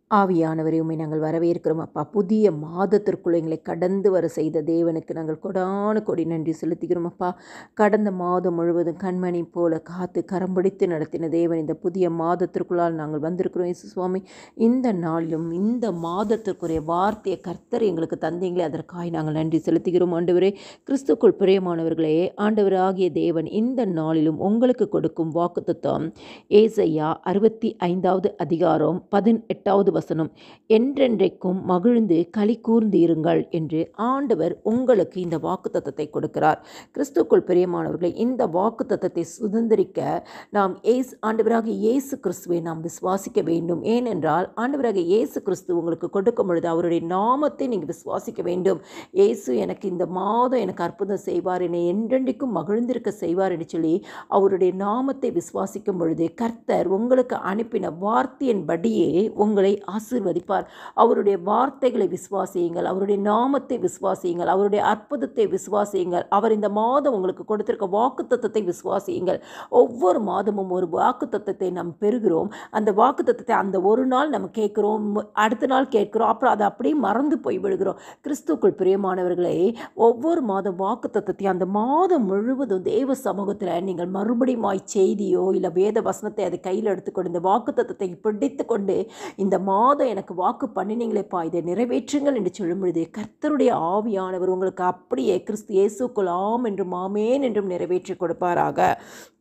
ஆவியானவரை உம்மை நாங்கள் வரவேற்கிறோம் அப்பா புதிய மாதத்திற்குள் எங்களை கடந்து வர செய்த தேவனுக்கு நாங்கள் கொடான கொடி நன்றி செலுத்துகிறோம் அப்பா கடந்த மாதம் முழுவதும் கண்மணி போல காத்து கரம் பிடித்து நடத்தின தேவன் இந்த புதிய மாதத்திற்குள்ளால் நாங்கள் வந்திருக்கிறோம் இயேசு சுவாமி இந்த நாளிலும் இந்த மாதத்திற்குரிய வார்த்தையை கர்த்தர் எங்களுக்கு தந்தீங்களே அதற்காக நாங்கள் நன்றி செலுத்துகிறோம் ஆண்டவரே கிறிஸ்துக்குள் பிரியமானவர்களே ஆண்டவராகிய தேவன் இந்த நாளிலும் உங்களுக்கு கொடுக்கும் வாக்குத்தத்தம் ஏசையா அறுபத்தி ஐந்தாவது அதிகாரம் பதினெட்டாவது வசனம் என்றென்றைக்கும் மகிழ்ந்து களி கூர்ந்து இருங்கள் என்று ஆண்டவர் உங்களுக்கு இந்த வாக்குத்தத்தத்தை கொடுக்கிறார் கிறிஸ்துக்குள் பிரியமானவர்களை இந்த வாக்குத்தத்தத்தை சுதந்திரிக்க நாம் ஏசு ஆண்டவராகிய இயேசு கிறிஸ்துவை நாம் விசுவாசிக்க வேண்டும் ஏனென்றால் ஆண்டவராகிய இயேசு கிறிஸ்து உங்களுக்கு கொடுக்கும் பொழுது அவருடைய நாமத்தை நீங்கள் விசுவாசிக்க வேண்டும் இயேசு எனக்கு இந்த மாதம் எனக்கு அற்புதம் செய்வார் என்னை என்றென்றைக்கும் மகிழ்ந்திருக்க செய்வார் என்று சொல்லி அவருடைய நாமத்தை விசுவாசிக்கும் பொழுது கர்த்தர் உங்களுக்கு அனுப்பின வார்த்தையின்படியே உங்களை ஆசீர்வதிப்பார் அவருடைய வார்த்தைகளை விசுவாசியுங்கள் அவருடைய நாமத்தை விசுவாசியுங்கள் அவருடைய அற்புதத்தை விசுவாசியுங்கள் அவர் இந்த மாதம் உங்களுக்கு கொடுத்திருக்க வாக்குத்தத்தத்தை விசுவாசியுங்கள் ஒவ்வொரு மாதமும் ஒரு வாக்குத்தத்தத்தை நாம் பெறுகிறோம் அந்த வாக்குத்தத்தத்தை அந்த ஒரு நாள் நம்ம கேட்குறோம் அடுத்த நாள் கேட்குறோம் அப்புறம் அதை அப்படியே மறந்து போய் விடுகிறோம் கிறிஸ்துக்குள் பிரியமானவர்களே ஒவ்வொரு மாதம் வாக்குத்தத்தத்தை அந்த மாதம் முழுவதும் தேவ சமூகத்தில் நீங்கள் மறுபடியும் செய்தியோ இல்லை வேத வசனத்தை அதை கையில் எடுத்துக்கொண்டு இந்த வாக்குத்தத்தத்தை பிடித்து கொண்டு இந்த மாதம் எனக்கு வாக்கு பண்ணினீங்களேப்பா இதை நிறைவேற்றுங்கள் என்று சொல்லும் பொழுது கர்த்தருடைய ஆவியானவர் உங்களுக்கு அப்படியே கிறிஸ்து இயேசுக்குள் ஆம் என்றும் ஆமேன் என்றும் நிறைவேற்றி கொடுப்பாராக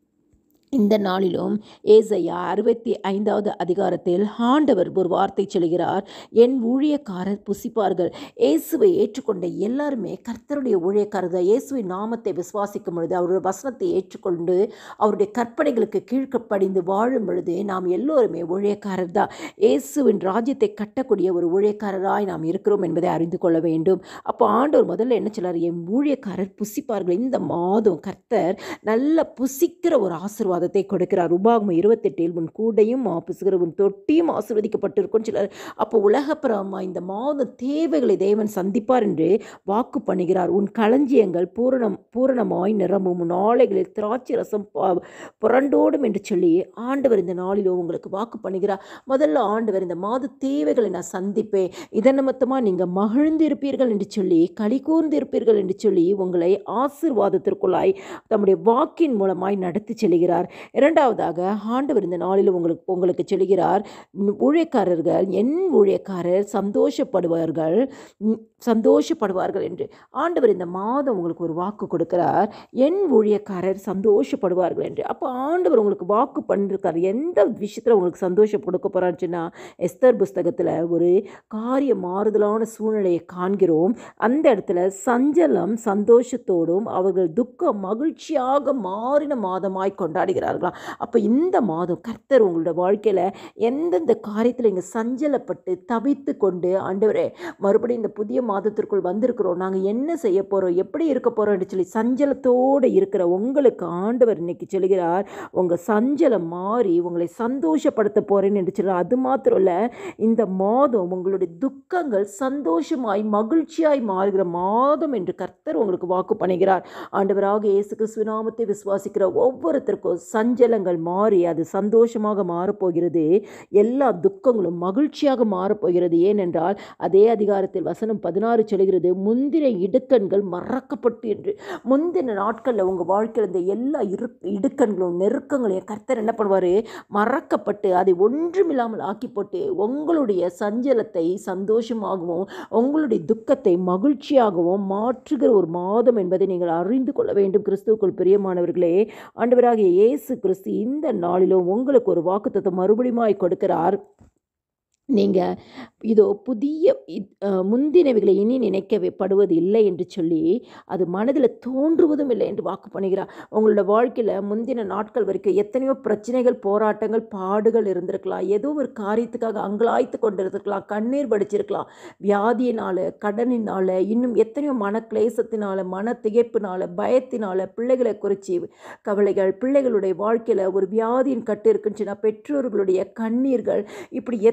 இந்த நாளிலும் ஏசையா அறுபத்தி ஐந்தாவது அதிகாரத்தில் ஆண்டவர் ஒரு வார்த்தை சொல்கிறார் என் ஊழியக்காரர் புசிப்பார்கள் இயேசுவை ஏற்றுக்கொண்ட எல்லாருமே கர்த்தருடைய ஊழியக்காரர்கள் இயேசுவின் நாமத்தை விசுவாசிக்கும் பொழுது அவருடைய வசனத்தை ஏற்றுக்கொண்டு அவருடைய கற்பனைகளுக்கு கீழ்க்கப்படிந்து வாழும் பொழுது நாம் எல்லோருமே ஊழியக்காரர் தான் இயேசுவின் ராஜ்யத்தை கட்டக்கூடிய ஒரு ஊழியக்காரராய் நாம் இருக்கிறோம் என்பதை அறிந்து கொள்ள வேண்டும் அப்போ ஆண்டவர் முதல்ல என்ன சொல்லார் என் ஊழியக்காரர் புசிப்பார்கள் இந்த மாதம் கர்த்தர் நல்ல புசிக்கிற ஒரு ஆசீர்வாதம் ஆசீர்வாதத்தை கொடுக்கிறார் உபாகமம் இருபத்தெட்டில் உன் கூடையும் ஆபிசுகிற உன் தொட்டியும் ஆசீர்வதிக்கப்பட்டிருக்கும் சிலர் அப்போ உலகப்புறமா இந்த மாத தேவைகளை தேவன் சந்திப்பார் என்று வாக்கு பண்ணுகிறார் உன் களஞ்சியங்கள் பூரணம் பூரணமாய் நிரம்பும் உன் ஆலைகளில் திராட்சை ரசம் புரண்டோடும் என்று சொல்லி ஆண்டவர் இந்த நாளிலோ உங்களுக்கு வாக்கு பண்ணுகிறார் முதல்ல ஆண்டவர் இந்த மாத தேவைகளை நான் சந்திப்பேன் இதன் நிமித்தமாக நீங்கள் மகிழ்ந்து இருப்பீர்கள் என்று சொல்லி களி கூர்ந்து இருப்பீர்கள் என்று சொல்லி உங்களை ஆசீர்வாதத்திற்குள்ளாய் தம்முடைய வாக்கின் மூலமாய் நடத்தி செல்கிறார் இரண்டாவதாக ஆண்டவர் இந்த நாளில் உங்களுக்கு உங்களுக்கு சொல்கிறார் ஊழியக்காரர்கள் என் ஊழியக்காரர் சந்தோஷப்படுவார்கள் சந்தோஷப்படுவார்கள் என்று ஆண்டவர் இந்த மாதம் உங்களுக்கு ஒரு வாக்கு கொடுக்கிறார் என் ஊழியக்காரர் சந்தோஷப்படுவார்கள் என்று அப்போ ஆண்டவர் உங்களுக்கு வாக்கு பண்ணிருக்கார் எந்த விஷயத்தில் உங்களுக்கு சந்தோஷம் கொடுக்க போகிறான்னு சொன்னால் எஸ்தர் புஸ்தகத்தில் ஒரு காரிய மாறுதலான சூழ்நிலையை காண்கிறோம் அந்த இடத்துல சஞ்சலம் சந்தோஷத்தோடும் அவர்கள் துக்கம் மகிழ்ச்சியாக மாறின மாதமாய் கொண்டாடுகிறார்களாம் அப்போ இந்த மாதம் கர்த்தர் உங்களோட வாழ்க்கையில் எந்தெந்த காரியத்தில் இங்கே சஞ்சலப்பட்டு தவித்து கொண்டு ஆண்டவரே மறுபடியும் இந்த புதிய மாதத்திற்குள் வந்திருக்கிறோம் நாங்கள் என்ன செய்ய போகிறோம் எப்படி இருக்க போகிறோம்னு சொல்லி சஞ்சலத்தோடு இருக்கிற உங்களுக்கு ஆண்டவர் இன்னைக்கு சொல்கிறார் உங்கள் சஞ்சலம் மாறி உங்களை சந்தோஷப்படுத்த போகிறேன்னு என்று சொல்கிறார் அது மாத்திரம் இல்லை இந்த மாதம் உங்களுடைய துக்கங்கள் சந்தோஷமாய் மகிழ்ச்சியாய் மாறுகிற மாதம் என்று கர்த்தர் உங்களுக்கு வாக்கு பண்ணுகிறார் ஆண்டவராக இயேசு கிறிஸ்துவ நாமத்தை விசுவாசிக்கிற ஒவ்வொருத்தருக்கும் சஞ்சலங்கள் மாறி அது சந்தோஷமாக மாறப்போகிறது எல்லா துக்கங்களும் மகிழ்ச்சியாக மாறப்போகிறது ஏனென்றால் அதே அதிகாரத்தில் வசனம் பதினாறு சொல்கிறது முந்தின இடுக்கண்கள் மறக்கப்பட்டு என்று முந்தின நாட்களில் உங்கள் வாழ்க்கையில் இந்த எல்லா இரு இடுக்கண்களும் நெருக்கங்களையும் கர்த்தர் என்ன பண்ணுவார் மறக்கப்பட்டு அதை ஒன்றுமில்லாமல் ஆக்கி போட்டு உங்களுடைய சஞ்சலத்தை சந்தோஷமாகவும் உங்களுடைய துக்கத்தை மகிழ்ச்சியாகவும் மாற்றுகிற ஒரு மாதம் என்பதை நீங்கள் அறிந்து கொள்ள வேண்டும் கிறிஸ்துவுக்குள் பிரியமானவர்களே ஆண்டவராகிய இயேசு கிறிஸ்து இந்த நாளிலும் உங்களுக்கு ஒரு வாக்குத்தத்தை மறுபடியும் கொடுக்கிறார் நீங்கள் இதோ புதிய முந்தினவைகளை இனி நினைக்கப்படுவது இல்லை என்று சொல்லி அது மனதில் தோன்றுவதும் இல்லை என்று வாக்கு பண்ணுகிறார் உங்களோட வாழ்க்கையில் முந்தின நாட்கள் வரைக்கும் எத்தனையோ பிரச்சனைகள் போராட்டங்கள் பாடுகள் இருந்திருக்கலாம் ஏதோ ஒரு காரியத்துக்காக அங்கலாய்த்து கொண்டு இருந்திருக்கலாம் கண்ணீர் படிச்சிருக்கலாம் வியாதியினால் கடனினால் இன்னும் எத்தனையோ மன கிளேசத்தினால் மன திகைப்பினால் பயத்தினால் பிள்ளைகளை குறித்து கவலைகள் பிள்ளைகளுடைய வாழ்க்கையில் ஒரு வியாதியின் கட்டு இருக்குன்னு சொன்னால் பெற்றோர்களுடைய கண்ணீர்கள் இப்படி எத்தனையோ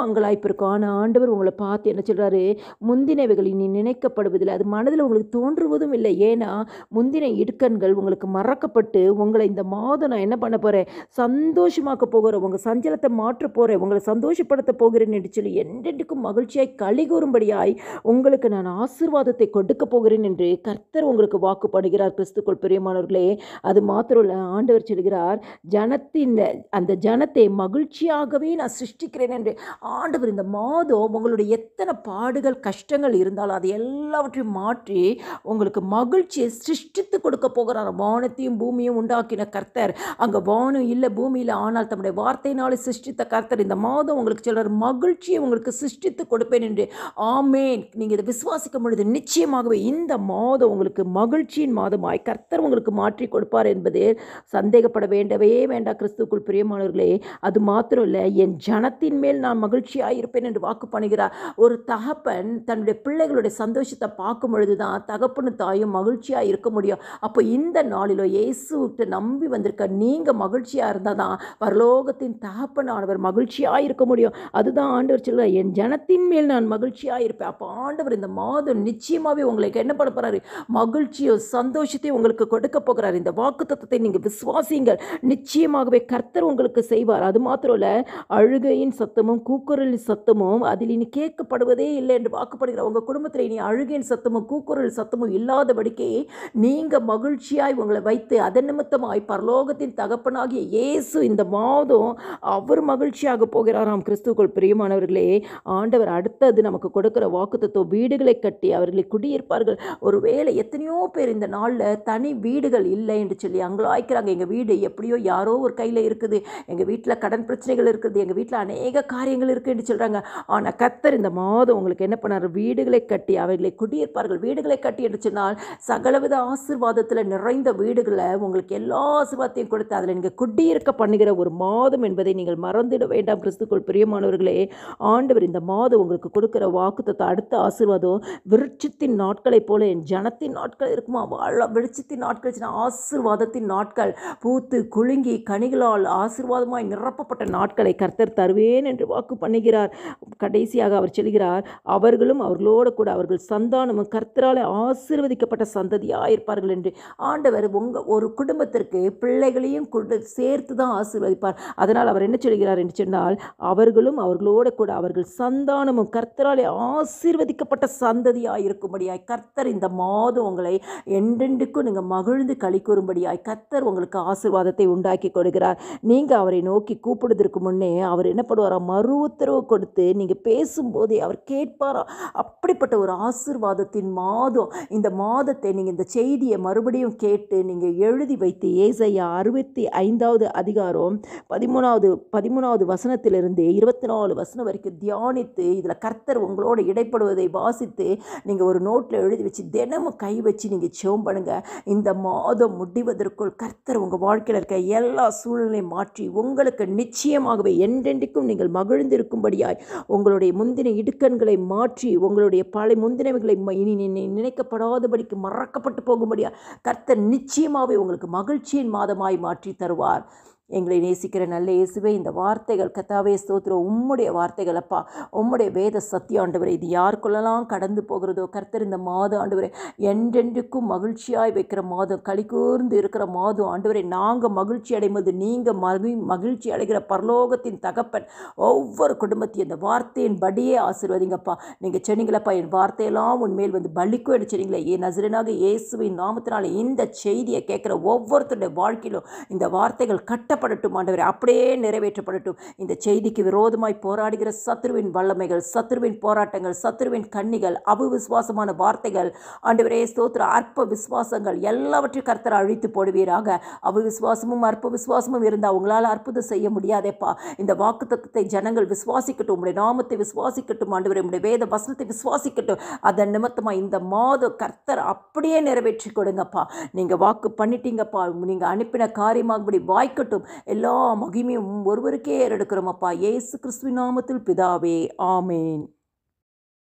அங்கலாய்ப்பு இருக்கும் ஆனால் ஆண்டவர் உங்களை பார்த்து என்ன சொல்கிறாரு முந்தினவைகள் இனி நினைக்கப்படுவதில்லை அது மனதில் உங்களுக்கு தோன்றுவதும் இல்லை ஏன்னா முந்தின இடுக்கண்கள் உங்களுக்கு மறக்கப்பட்டு உங்களை இந்த மாதம் நான் என்ன பண்ண போகிறேன் சந்தோஷமாக்க போகிறேன் உங்கள் சஞ்சலத்தை மாற்ற போகிறேன் உங்களை சந்தோஷப்படுத்த போகிறேன் என்று சொல்லி என்றென்றுக்கும் மகிழ்ச்சியாய் களி கூறும்படியாய் உங்களுக்கு நான் ஆசீர்வாதத்தை கொடுக்க போகிறேன் என்று கர்த்தர் உங்களுக்கு வாக்கு பண்ணுகிறார் கிறிஸ்துக்குள் பிரியமானவர்களே அது மாத்திரம் இல்லை ஆண்டவர் சொல்கிறார் ஜனத்தின் அந்த ஜனத்தை மகிழ்ச்சியாகவே நான் சிருஷ்டிக்கிறேன் என்று ஆண்டவர் இந்த மாதம் உங்களுடைய எத்தனை பாடுகள் கஷ்டங்கள் இருந்தாலும் அது எல்லாவற்றையும் மாற்றி உங்களுக்கு மகிழ்ச்சியை சிருஷ்டித்து கொடுக்க போகிறார் வானத்தையும் பூமியும் உண்டாக்கின கர்த்தர் அங்கே வானம் இல்லை பூமியில் ஆனால் தம்முடைய வார்த்தையினாலே சிருஷ்டித்த கர்த்தர் இந்த மாதம் உங்களுக்கு சொல்றார் மகிழ்ச்சியை உங்களுக்கு சிருஷ்டித்து கொடுப்பேன் என்று ஆமேன் நீங்கள் இதை விசுவாசிக்க பொழுது நிச்சயமாகவே இந்த மாதம் உங்களுக்கு மகிழ்ச்சியின் மாதமாய் கர்த்தர் உங்களுக்கு மாற்றி கொடுப்பார் என்பது சந்தேகப்பட வேண்டவே வேண்டாம் கிறிஸ்துக்குள் பிரியமானவர்களே அது மாத்திரம் இல்லை என் ஜனத்தின் மேல் நான் மகிழ்ச்சியாக இருப்பேன் என்று வாக்கு பண்ணுகிறார் ஒரு தகப்பன் தன்னுடைய பிள்ளைகளுடைய சந்தோஷத்தை பார்க்கும் பொழுது தான் தகப்பனும் தாயும் மகிழ்ச்சியாக இருக்க முடியும் அப்போ இந்த நாளிலோ இயேசுவிட்டு நம்பி வந்திருக்க நீங்கள் மகிழ்ச்சியாக இருந்தால் தான் பரலோகத்தின் தகப்பனானவர் மகிழ்ச்சியாக இருக்க முடியும் அதுதான் ஆண்டவர் சொல்ல என் ஜனத்தின் மேல் நான் மகிழ்ச்சியாக இருப்பேன் அப்போ ஆண்டவர் இந்த மாதம் நிச்சயமாகவே உங்களுக்கு என்ன பண்ண போகிறாரு மகிழ்ச்சியோ சந்தோஷத்தையும் உங்களுக்கு கொடுக்க போகிறார் இந்த வாக்கு தத்துவத்தை நீங்கள் விசுவாசியுங்கள் நிச்சயமாகவே கர்த்தர் உங்களுக்கு செய்வார் அது மாத்திரம் இல்லை அழுகையின் சத்தமும் கூக்குரலின் சத்தமும் அதில் இனி கேட்கப்படுவதே இல்லை என்று வாக்குப்படுகிற உங்கள் குடும்பத்தில் இனி அழுகையின் சத்தமும் கூக்குரல் சத்தமும் இல்லாதபடிக்கு நீங்கள் மகிழ்ச்சியாய் உங்களை வைத்து அதன் நிமித்தமாய் பரலோகத்தின் தகப்பனாகிய இயேசு இந்த மாதம் அவர் மகிழ்ச்சியாக போகிறாராம் கிறிஸ்துக்குள் பிரியமானவர்களே ஆண்டவர் அடுத்தது நமக்கு கொடுக்கிற வாக்குத்தத்துவம் வீடுகளை கட்டி அவர்களை குடியிருப்பார்கள் ஒருவேளை எத்தனையோ பேர் இந்த நாளில் தனி வீடுகள் இல்லை என்று சொல்லி அங்கலாய்க்கிறாங்க எங்கள் வீடு எப்படியோ யாரோ ஒரு கையில் இருக்குது எங்கள் வீட்டில் கடன் பிரச்சனைகள் இருக்குது எங்கள் வீட்டில் அநேக காரியங்கள் இருக்குன்னு சொல்கிறாங்க ஆனால் கத்தர் இந்த மாதம் உங்களுக்கு என்ன பண்ணார் வீடுகளை கட்டி அவைகளை குடியிருப்பார்கள் வீடுகளை கட்டி என்று சொன்னால் சகலவித ஆசீர்வாதத்தில் நிறைந்த வீடுகளை உங்களுக்கு எல்லா ஆசீர்வாதத்தையும் கொடுத்து அதில் நீங்கள் குடியிருக்க பண்ணுகிற ஒரு மாதம் என்பதை நீங்கள் மறந்துட வேண்டாம் கிறிஸ்துக்குள் பிரியமானவர்களே ஆண்டவர் இந்த மாதம் உங்களுக்கு கொடுக்கிற வாக்குத்தத்தை அடுத்த ஆசீர்வாதம் விருட்சத்தின் நாட்களைப் போல என் ஜனத்தின் நாட்கள் இருக்குமா வாழ விருட்சத்தின் நாட்கள் சொன்னா ஆசீர்வாதத்தின் நாட்கள் பூத்து குலுங்கி கனிகளால் ஆசீர்வாதமாய் நிரப்பப்பட்ட நாட்களை கர்த்தர் தருவேன் என்று வாக்கு பண்ணுகிறார் கடைசியாக அவர் சொல்கிறார் அவர்களும் அவர்களோடு கூட அவர்கள் சந்தானமும் கர்த்தரால் ஆசீர்வதிக்கப்பட்ட சந்ததியாக இருப்பார்கள் என்று ஆண்டவர் உங்கள் ஒரு குடும்பத்திற்கு பிள்ளைகளையும் கொண்டு சேர்த்து தான் ஆசீர்வதிப்பார் அதனால் அவர் என்ன சொல்கிறார் என்று சொன்னால் அவர்களும் அவர்களோடு கூட அவர்கள் சந்தானமும் கர்த்தராலே ஆசீர்வதிக்கப்பட்ட சந்ததியாக இருக்கும்படியாய் கர்த்தர் இந்த மாதம் உங்களை என்றென்றுக்கும் நீங்கள் மகிழ்ந்து களி கூறும்படியாய் கர்த்தர் உங்களுக்கு ஆசீர்வாதத்தை உண்டாக்கி கொடுக்கிறார் நீங்கள் அவரை நோக்கி கூப்பிடுவதற்கு முன்னே அவர் என்ன பண்ணுவாரா மறு உத்தரவு கொடுத்து நீங்கள் பேசும்போதே அவர் கேட்பாரா அப்படிப்பட்ட ஒரு ஆசீர்வாதத்தின் மாதம் இந்த மாதத்தை நீங்கள் இந்த செய்தியை மறுபடியும் கேட்டு நீங்கள் எழுதி வைத்து ஏசையா அறுபத்தி ஐந்தாவது அதிகாரம் பதிமூணாவது பதிமூணாவது வசனத்திலிருந்து இருபத்தி நாலு வசனம் வரைக்கும் தியானித்து இதில் கர்த்தர் உங்களோட இடைப்படுவதை வாசித்து நீங்கள் ஒரு நோட்டில் எழுதி வச்சு தினமும் கை வச்சு நீங்கள் செவம் பண்ணுங்க இந்த மாதம் முடிவதற்குள் கர்த்தர் உங்கள் வாழ்க்கையில் இருக்க எல்லா சூழ்நிலையும் மாற்றி உங்களுக்கு நிச்சயமாகவே என்றென்றைக்கும் நீங்கள் மகிழ்ந்திருக்கும்படியாய் உங்களுடைய முந்தின இடுக்கண்களை மாற்றி உங்களுடைய பழைய முந்தினவைகளை ம- இனி நினை- நினைக்கப்படாதபடிக்கு மறக்கப்பட்டு போகும்படியா கர்த்தர் நிச்சயமாகவே உங்களுக்கு மகிழ்ச்சியின் மாதமாய் மாற்றி தருவார் எங்களை நேசிக்கிற நல்ல இயேசுவே இந்த வார்த்தைகள் கத்தாவே ஸ்தோத்திரம் உம்முடைய வார்த்தைகள் அப்பா உம்முடைய வேத சத்திய ஆண்டவரே இது யாருக்குள்ளெல்லாம் கடந்து போகிறதோ கர்த்தர் இந்த மாதம் ஆண்டவரே என்றென்றுக்கும் மகிழ்ச்சியாய் வைக்கிற மாதம் களிகூர்ந்து இருக்கிற மாதம் ஆண்டவரே நாங்கள் மகிழ்ச்சி அடைவது நீங்கள் மகி மகிழ்ச்சி அடைகிற பரலோகத்தின் தகப்பன் ஒவ்வொரு குடும்பத்தையும் இந்த வார்த்தையின் படியே ஆசீர்வதிங்கப்பா நீங்கள் சொன்னீங்களப்பா என் வார்த்தையெல்லாம் உன்மேல் வந்து பலிக்கும் என்று சொன்னீங்களே என் நசரனாக இயேசுவின் நாமத்தினால இந்த செய்தியை கேட்குற ஒவ்வொருத்தருடைய வாழ்க்கையிலும் இந்த வார்த்தைகள் கட்டப்படட்டும் ஆண்டவரே அப்படியே நிறைவேற்றப்படட்டும் இந்த செய்திக்கு விரோதமாய் போராடுகிற சத்ருவின் வல்லமைகள் சத்ருவின் போராட்டங்கள் சத்ருவின் கண்ணிகள் அபவிசுவாசமான வார்த்தைகள் ஆண்டவரே ஸ்தோத்திர அற்ப விசுவாசங்கள் எல்லாவற்றையும் கர்த்தர் அழித்து போடுவீராக அபவிசுவாசமும் அற்ப விசுவாசமும் இருந்தால் உங்களால் அற்புதம் செய்ய முடியாதேப்பா இந்த வாக்கு தத்துவத்தை ஜனங்கள் விசுவாசிக்கட்டும் உங்களுடைய நாமத்தை விசுவாசிக்கட்டும் ஆண்டவரே உங்களுடைய வேத வசனத்தை விசுவாசிக்கட்டும் அதன் நிமித்தமாக இந்த மாதம் கர்த்தர் அப்படியே நிறைவேற்றி கொடுங்கப்பா நீங்கள் வாக்கு பண்ணிட்டீங்கப்பா நீங்கள் அனுப்பின காரியமாகபடி வாய்க்கட்டும் எல்லா மகிமையும் ஒருவருக்கே ஏறெடுக்கிறோமப்பா இயேசு கிறிஸ்துவின் நாமத்தில் பிதாவே ஆமேன்